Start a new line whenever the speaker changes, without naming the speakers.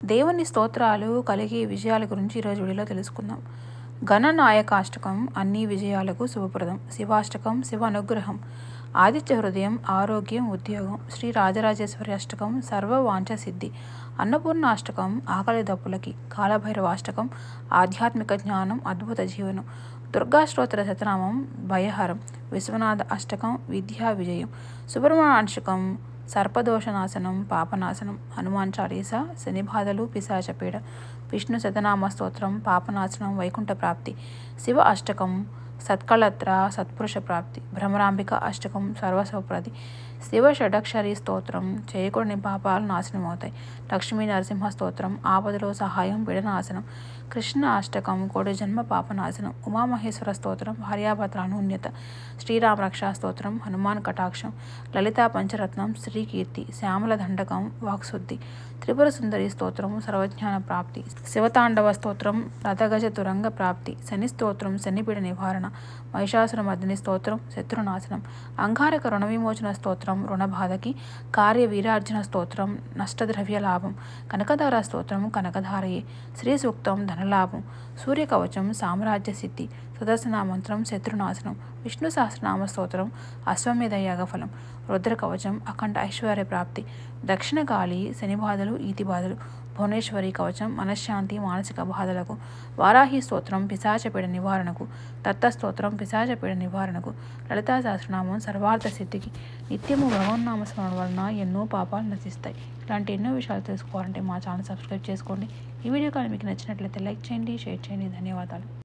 దేవుని స్తోత్రాలు కలిగి విజయాల గురించి ఈరోజు వీడియోలో తెలుసుకుందాం గణనాయకాష్టకం అన్ని విజయాలకు శుభప్రదం శివాష్టకం శివ అనుగ్రహం ఆదిత్య హృదయం ఆరోగ్యం ఉద్యోగం శ్రీ రాజరాజేశ్వరి అష్టకం సర్వ వాంఛ సిద్ధి అన్నపూర్ణ అష్టకం ఆకలి దప్పులకి కాలభైరవ అష్టకం ఆధ్యాత్మిక జ్ఞానం అద్భుత జీవనం దుర్గా స్తోత్ర శతనామం భయహరం విశ్వనాథ అష్టకం విద్యా విజయం సుబ్రహ్మణ్య అష్టకం సర్పదోషనాశనం పాపనాశనం హనుమాన్ చాలీసా శని బాధలు పిశాచపీడ విష్ణు శతనామ స్తోత్రం పాపనాశనం వైకుంఠ ప్రాప్తి శివ అష్టకం సత్కళత్ర సత్పురుష ప్రాప్తి భ్రమరాంబిక అష్టకం సర్వసౌప్రది శివ షడక్షరి స్తోత్రం చేయకూడని పాపాలు నాశనం అవుతాయి లక్ష్మీ నరసింహ స్తోత్రం ఆపదలో సహాయం విడనాశనం కృష్ణ అష్టకం కోడి జన్మ పాపనాశనం ఉమామహేశ్వర స్తోత్రం భార్యాభద్రానున్యత శ్రీరామ రక్షా స్తోత్రం హనుమాన్ కటాక్షం లలితా పంచరత్నం శ్రీకీర్తి శ్యామల దండకం వాక్శుద్ధి త్రిపుర సుందరి స్తోత్రం సర్వజ్ఞాన ప్రాప్తి శివతాండవ స్తోత్రం రథగజ తురంగ ప్రాప్తి శని స్తోత్రం శనిపీడ నివారణ మహిషాసుర మర్దిని స్తోత్రం శత్రునాశనం అంగారక రుణ విమోచన స్తోత్రం రుణబాధకి కార్య వీరార్జున స్తోత్రం నష్టద్రవ్య లాభం కనకధార స్తోత్రం కనకధారయే శ్రీ సూక్తం ధనలాభం సూర్యకవచం సామ్రాజ్య సిద్ధి సుదర్శన మంత్రం శత్రునాశనం విష్ణు సహస్రనామ స్తోత్రం అశ్వమేధ యాగఫలం రుద్ర కవచం అఖండ ఐశ్వర్య ప్రాప్తి దక్షిణ గాలి శని బాధలు ఈతి బాధలు భువనేశ్వరి కవచం మనశ్శాంతి మానసిక బాధలకు వారాహి స్తోత్రం పిశాచపీడ నివారణకు దత్తస్తోత్రం పిశాచపీడ నివారణకు లలితా సహస్రనామం సర్వార్థ సిద్ధికి నిత్యము భగవన్నామ స్మరణ వలన ఎన్నో పాపాలు నశిస్తాయి ఇలాంటి ఎన్నో విషయాలు తెలుసుకోవాలంటే మా ఛానల్ సబ్స్క్రైబ్ చేసుకోండి ఈ వీడియో కానీ మీకు నచ్చినట్లయితే లైక్ చేయండి షేర్ చేయండి ధన్యవాదాలు